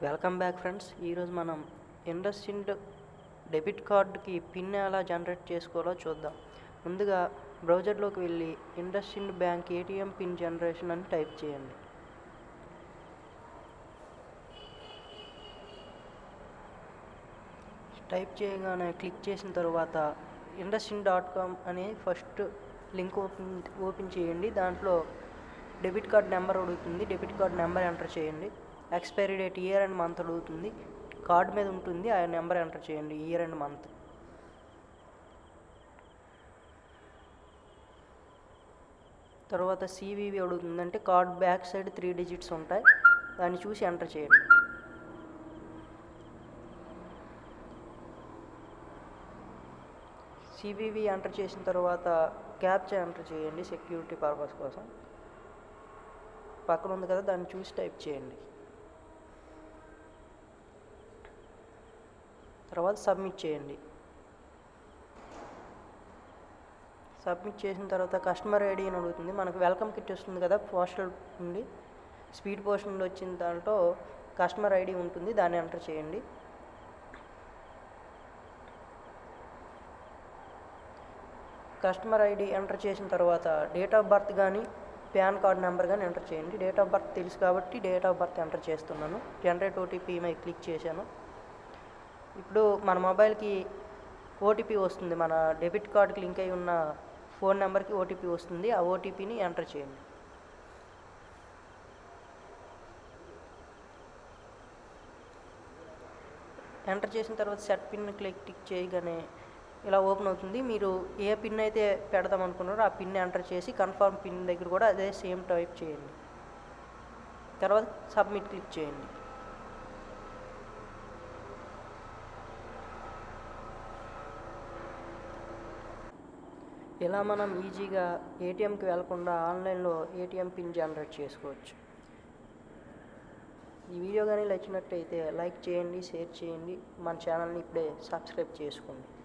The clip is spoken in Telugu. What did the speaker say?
వెల్కమ్ బ్యాక్ ఫ్రెండ్స్ ఈరోజు మనం ఇండస్ఇండ్ డెబిట్ కార్డ్కి పిన్ ఎలా జనరేట్ చేసుకోవాలో చూద్దాం ముందుగా బ్రౌజర్లోకి వెళ్ళి IndusInd bank ATM pin generation అని టైప్ చేయండి టైప్ చేయగానే క్లిక్ చేసిన తర్వాత ఇండస్ఇండ్ డాట్ కామ్ అని ఫస్ట్ లింక్ ఓపెన్ ఓపెన్ చేయండి దాంట్లో డెబిట్ కార్డ్ నెంబర్ అడుగుతుంది డెబిట్ కార్డ్ నెంబర్ ఎంటర్ చేయండి expiry date year and month అడుగుతుంది కార్డ్ మీద ఉంటుంది ఆ నెంబర్ ఎంటర్ చేయండి ఇయర్ అండ్ మంత్ తర్వాత సివివి అడుగుతుంది అంటే card back side three digits ఉంటాయి దాన్ని చూసి ఎంటర్ చేయండి సివివి ఎంటర్ చేసిన తర్వాత క్యాప్చా ఎంటర్ చేయండి సెక్యూరిటీ పర్పస్ కోసం పక్కన ఉంది కదా దాన్ని చూసి టైప్ చేయండి తర్వాత సబ్మిట్ చేయండి సబ్మిట్ చేసిన తర్వాత కస్టమర్ ఐడి అని అడుగుతుంది మనకు వెల్కమ్ కిట్ వస్తుంది కదా పోస్టల్ నుండి స్పీడ్ పోస్ట్ నుండి వచ్చిన దాంట్లో కస్టమర్ ఐడి ఉంటుంది దాన్ని ఎంటర్ చేయండి కస్టమర్ ఐడి ఎంటర్ చేసిన తర్వాత డేట్ ఆఫ్ బర్త్ కానీ పాన్ కార్డ్ నెంబర్ కానీ ఎంటర్ చేయండి డేట్ ఆఫ్ బర్త్ తెలుసు కాబట్టి డేట్ ఆఫ్ బర్త్ ఎంటర్ చేస్తున్నాను జనరేట్ ఓటీపీ మీద క్లిక్ చేశాను ఇప్పుడు మన మొబైల్కి ఓటీపీ వస్తుంది మన డెబిట్ కార్డ్కి లింక్ అయి ఉన్న ఫోన్ నెంబర్కి ఓటీపీ వస్తుంది ఆ ఓటీపీని ఎంటర్ చేయండి ఎంటర్ చేసిన తర్వాత సెట్ పిన్ క్లిక్ టిక్ చేయగానే ఇలా ఓపెన్ అవుతుంది మీరు ఏ పిన్ అయితే పెడదాం అనుకున్నారో ఆ పిన్ ఎంటర్ చేసి కన్ఫర్మ్ పిన్ దగ్గర కూడా అదే సేమ్ టైప్ చేయండి తర్వాత సబ్మిట్ క్లిక్ చేయండి ఇలా మనం ఈజీగా ఏటీఎంకి వెళ్లకుండా ఆన్లైన్లో ఏటీఎం పిన్ జనరేట్ చేసుకోవచ్చు ఈ వీడియో కానీ నచ్చినట్టయితే లైక్ చేయండి షేర్ చేయండి మన ఛానల్ని ఇప్పుడే సబ్స్క్రైబ్ చేసుకోండి